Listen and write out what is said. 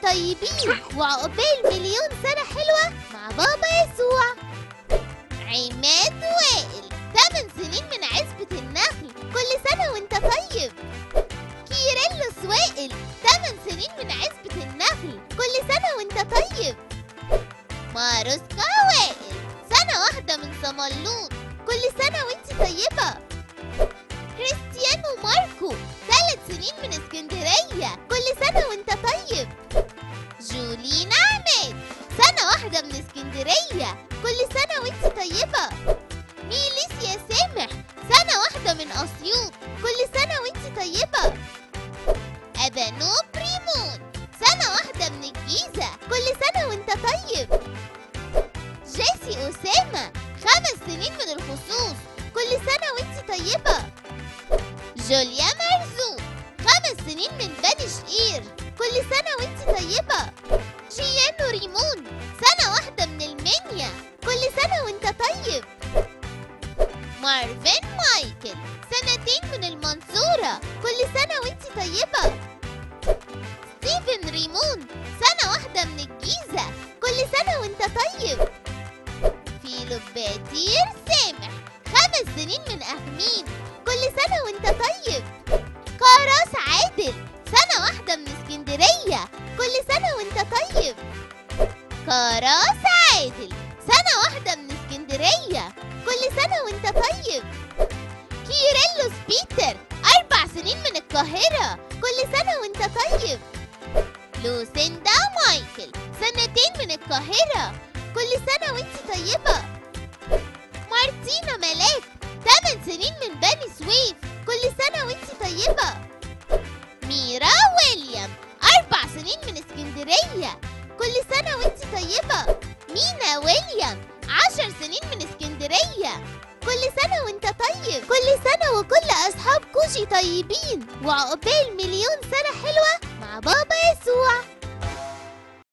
طيبين وعقبال مليون سنة حلوة مع بابا يسوع عماد وائل 8 سنين من عزبة النخل كل سنة وانت طيب كيرلس وائل 8 سنين من عزبة النخل كل سنة وانت طيب ماروسكا وائل سنة واحدة من صملوط كل سنة وانت طيبة كريستيانو ماركو ثلاث سنين من اسكندرية كل سنة وانت طيب جولينا عماد سنة واحدة من اسكندرية كل سنة وانت طيبة ميليسيا سامح سنة واحدة من أسيوط كل سنة وانت طيبة أبانو بريمون سنة واحدة من الجيزة كل سنة وانت طيب جيسي أسامة خمس سنين من الخصوص كل سنة وانت طيبة جوليا مرزوق خمس سنين من بني شقير كل سنة وانت طيبة جيانو ريمون سنة واحدة من المنيا كل سنة وانت طيب مارفن مايكل سنتين من المنصورة كل سنة وانت طيبة ستيفن ريمون سنة واحدة من الجيزة كل سنة وانت طيب فيلو باتير سامح خمس سنين من أخميم كل سنة وانت طيب كاراس عادل سنة واحدة من اسكندرية كل سنة وانت طيب كاراس عادل سنة واحدة من اسكندرية كل سنة وانت طيب كيرلس بيتر أربع سنين من القاهرة كل سنة وانت طيب لوسيندا مايكل سنتين من القاهرة كل سنة وانت طيبة مارتينا ملاك 8 سنين من بني سويف كل سنة وانت طيبة ميرا ويليام أربع سنين من اسكندرية كل سنة وانت طيبة مينا ويليام عشر سنين من اسكندرية كل سنة وانت طيب كل سنة وكل أصحاب كوجي طيبين وعقبال مليون سنة حلوة مع بابا يسوع